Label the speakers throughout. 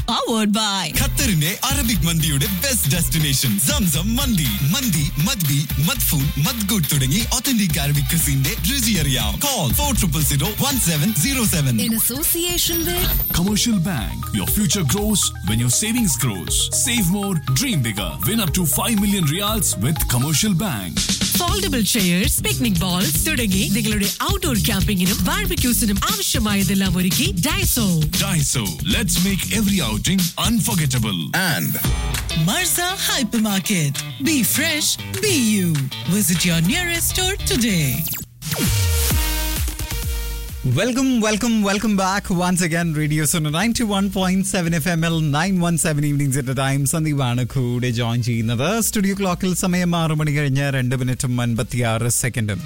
Speaker 1: powered by
Speaker 2: ഖത്തറിന്റെ Arabic മന്തിയുടെ best destination Zamzam മന്തി മന്തി മദ്ബി മദ്ഫൂൻ മദ്ഗുഡ് തുടങ്ങി ഒത്തന്റിക് അറബിക് ക്രിസിന്റെ രുചി അറിയാം call four triple zero one seven zero seven
Speaker 1: in association with
Speaker 3: Commercial Bank. Your future grows when your savings grows. Save more, dream bigger. Win up to 5 million reals with Commercial Bank.
Speaker 4: Foldable chairs picnic bowls തുടങ്ങി നിങ്ങളുടെ outdoor ക്യാമ്പിങ്ങിനും ബാർബിക്യൂസിനും ആവശ്യമായതെല്ലാം ഒരുക്കി Daiso
Speaker 3: Daiso. Let's make every outing unforgettable.
Speaker 2: And
Speaker 4: Marza hyper market be fresh be you visit your nearest store today
Speaker 5: welcome welcome welcome back once again radio zone ninety one point seven F M L nine one seven evenings at time സന്ദീപാണ് കൂടെ join ചെയ്യുന്നത് studio ക്ലോക്കിൽ സമയം ആറ് മണി കഴിഞ്ഞ് രണ്ട് മിനിറ്റും അൻപത്തിയാറ് സെക്കൻഡും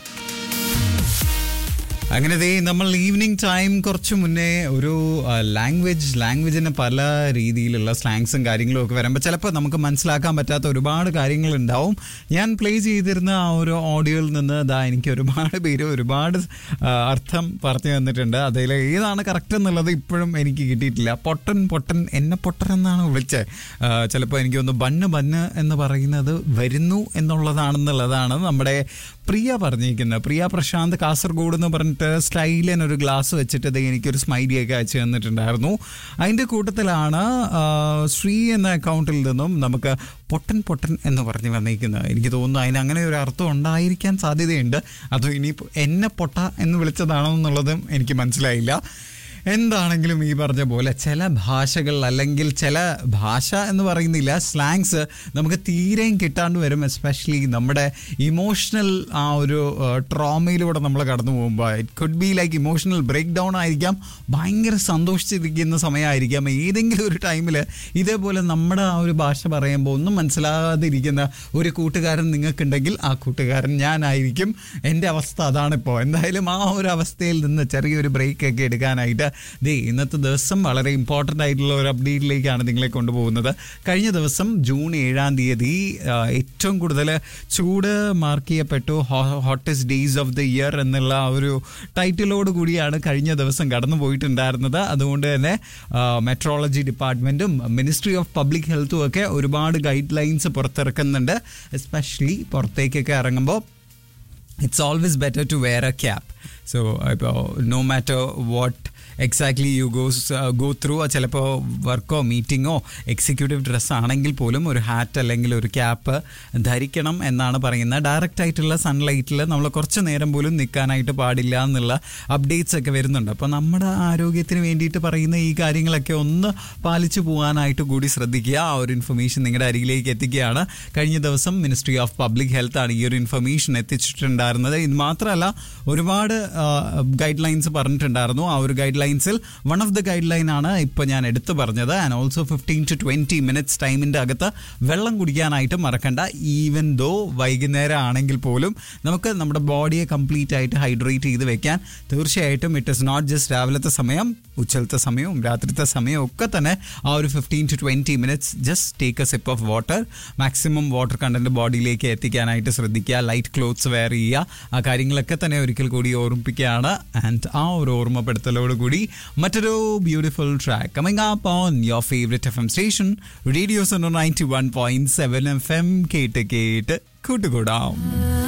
Speaker 5: അങ്ങനെ ദേ നമ്മൾ ഈവനിങ് ടൈം കുറച്ച് മുന്നേ ഒരു ലാംഗ്വേജ് ലാംഗ്വേജിന് പല രീതിയിലുള്ള സ്ലാങ്സും കാര്യങ്ങളും ഒക്കെ വരുമ്പോൾ ചിലപ്പോൾ നമുക്ക് മനസ്സിലാക്കാൻ പറ്റാത്ത ഒരുപാട് കാര്യങ്ങൾ ഉണ്ടാവും ഞാൻ പ്ലേ ചെയ്തിരുന്ന ആ ഒരു ഓഡിയോയിൽ നിന്ന് ദാ എനിക്ക് ഒരുപാട് പേര് ഒരുപാട് ആ, അർത്ഥം പറഞ്ഞു തന്നിട്ടുണ്ട് അതിൽ ഏതാണ് കറക്റ്റ് എന്നുള്ളത് ഇപ്പോഴും എനിക്ക് കിട്ടിയിട്ടില്ല പൊട്ടൻ പൊട്ടൻ എന്നെ പൊട്ടൻ എന്നാണ് വിളിച്ചത് ചിലപ്പോൾ എനിക്ക് ഒന്ന് ബണ്ണ് ബണ്ണ് എന്ന് പറയുന്നത് വരുന്നു എന്നുള്ളതാണെന്നുള്ളതാണ് നമ്മുടെ പ്രിയ പറഞ്ഞിരിക്കുന്നത് പ്രിയ പ്രശാന്ത് കാസർഗോഡ് എന്ന് പറഞ്ഞിട്ട് സ്റ്റൈലൻ ഒരു ഗ്ലാസ് വെച്ചിട്ട് ദേ എനിക്കൊരു സ്മൈലിയൊക്കെ അയച്ചു തന്നിട്ടുണ്ടായിരുന്നു അതിൻ്റെ കൂട്ടത്തിലാണ് ആ, ശ്രീ എന്ന അക്കൗണ്ടിൽ നിന്നും നമുക്ക് പൊട്ടൻ പൊട്ടൻ എന്ന് പറഞ്ഞ് വന്നിരിക്കുന്നത് എനിക്ക് തോന്നുന്നു അതിന് അങ്ങനെ ഒരു അർത്ഥം ഉണ്ടായിരിക്കാൻ സാധ്യതയുണ്ട് അതോ ഇനി എന്നെ പൊട്ട എന്ന് വിളിച്ചതാണോ എന്നുള്ളതും എനിക്ക് മനസ്സിലായില്ല എന്താണെങ്കിലും ഈ പറഞ്ഞ പോലെ ചില ഭാഷകൾ അല്ലെങ്കിൽ ചില ഭാഷ എന്ന് പറയുന്നില്ല സ്ലാങ്സ് നമുക്ക് തീരെയും കിട്ടാണ്ട് വരും എസ്പെഷ്യലി നമ്മുടെ ഇമോഷണൽ ആ ഒരു ട്രോമയിലൂടെ നമ്മൾ കടന്നു പോകുമ്പോൾ it could be like emotional break down ആയിരിക്കാം ഭയങ്കര സന്തോഷിച്ചിരിക്കുന്ന സമയമായിരിക്കാം ഏതെങ്കിലും ഒരു ടൈമിൽ ഇതേപോലെ നമ്മുടെ ആ ഒരു ഭാഷ പറയുമ്പോൾ ഒന്നും മനസ്സിലാകാതിരിക്കുന്ന ഒരു കൂട്ടുകാരൻ നിങ്ങൾക്കുണ്ടെങ്കിൽ ആ കൂട്ടുകാരൻ ഞാനായിരിക്കും എൻ്റെ അവസ്ഥ അതാണിപ്പോൾ എന്തായാലും ആ ഒരു അവസ്ഥയിൽ നിന്ന് ചെറിയൊരു ബ്രേക്ക് ഒക്കെ എടുക്കാനായിട്ട് ദേ ഇന്നത്തെ ദിവസം വളരെ ഇമ്പോർട്ടൻ്റ് ആയിട്ടുള്ള ഒരു അപ്ഡേറ്റിലേക്കാണ് നിങ്ങളെ കൊണ്ടുപോകുന്നത് കഴിഞ്ഞ ദിവസം ജൂൺ ഏഴാം തീയതി ആ, ഏറ്റവും കൂടുതൽ ചൂട് മാർക്ക് ചെയ്യപ്പെട്ടു hottest days of the year എന്നുള്ള ആ ഒരു ടൈറ്റിലോട് കൂടിയാണ് കഴിഞ്ഞ ദിവസം കടന്നു പോയിട്ടുണ്ടായിരുന്നത് അതുകൊണ്ട് തന്നെ മെട്രോളജി ഡിപ്പാർട്ട്മെൻറ്റും മിനിസ്ട്രി ഓഫ് പബ്ലിക് ഹെൽത്തും ഒക്കെ ഒരുപാട് ഗൈഡ് ലൈൻസ് പുറത്തിറക്കുന്നുണ്ട് എസ്പെഷ്യലി പുറത്തേക്കൊക്കെ ഇറങ്ങുമ്പോൾ it's always better to wear a cap so ഇപ്പോൾ no matter what exactly you goes go through ചിലപ്പോൾ വർക്കോ മീറ്റിങ്ങോ എക്സിക്യൂട്ടീവ് ഡ്രസ്സ് ആണെങ്കിൽ പോലും ഒരു ഹാറ്റ് അല്ലെങ്കിൽ ഒരു ക്യാപ്പ് ധരിക്കണം എന്നാണ് പറയുന്നത് ഡയറക്റ്റ് ആയിട്ടുള്ള സൺലൈറ്റിൽ നമ്മൾ കുറച്ച് നേരം പോലും നിൽക്കാനായിട്ട് പാടില്ല എന്നുള്ള അപ്ഡേറ്റ്സ് ഒക്കെ വരുന്നുണ്ട് അപ്പോൾ നമ്മുടെ ആരോഗ്യത്തിന് വേണ്ടിയിട്ട് പറയുന്ന ഈ കാര്യങ്ങളൊക്കെ ഒന്ന് പാലിച്ചു പോകാനായിട്ട് കൂടി ശ്രദ്ധിക്കുക ആ ഒരു ഇൻഫർമേഷൻ നിങ്ങളുടെ അരികിലേക്ക് എത്തിക്കുകയാണ് കഴിഞ്ഞ ദിവസം മിനിസ്ട്രി ഓഫ് പബ്ലിക് ഹെൽത്ത് ആണ് ഈ ഒരു ഇൻഫർമേഷൻ എത്തിച്ചിട്ടുണ്ടായിരുന്നത് ഇത് മാത്രമല്ല ഒരുപാട് ഗൈഡ് ലൈൻസ് പറഞ്ഞിട്ടുണ്ടായിരുന്നു ആ ഒരു ഗൈഡ് ലൈൻസിൽ one of the guideline ആണ് ഇപ്പോൾ ഞാൻ എടുത്തു പറഞ്ഞത് and also fifteen to twenty minutes ടൈമിൻ്റെ അകത്ത് വെള്ളം കുടിക്കാനായിട്ട് മറക്കണ്ട ഈവൻ ദോ വൈകുന്നേരം ആണെങ്കിൽ പോലും നമുക്ക് നമ്മുടെ ബോഡിയെ കംപ്ലീറ്റ് ആയിട്ട് ഹൈഡ്രേറ്റ് ചെയ്ത് വെക്കാൻ തീർച്ചയായിട്ടും ഇറ്റ് ഇസ് നോട്ട് ജസ്റ്റ് രാവിലത്തെ സമയം ഉച്ചലത്തെ സമയവും രാത്രിത്തെ സമയവും ഒക്കെ തന്നെ ആ ഒരു fifteen to twenty minutes just take a sip of water maximum water content ബോഡിയിലേക്ക് എത്തിക്കാനായിട്ട് ശ്രദ്ധിക്കുക ലൈറ്റ് ക്ലോത്ത്സ് വെയർ ചെയ്യുക ആ കാര്യങ്ങളൊക്കെ തന്നെ ഒരിക്കൽ കൂടി ഓർമ്മിപ്പിക്കുകയാണ് ആൻഡ് ആ ഒരു ഓർമ്മപ്പെടുത്തലോട് കൂടി മറ്റൊരു beautiful track coming up on your favourite F M station radios ninety one point seven F M കേട്ട് കേട്ട് കൂട്ടുകൂടാം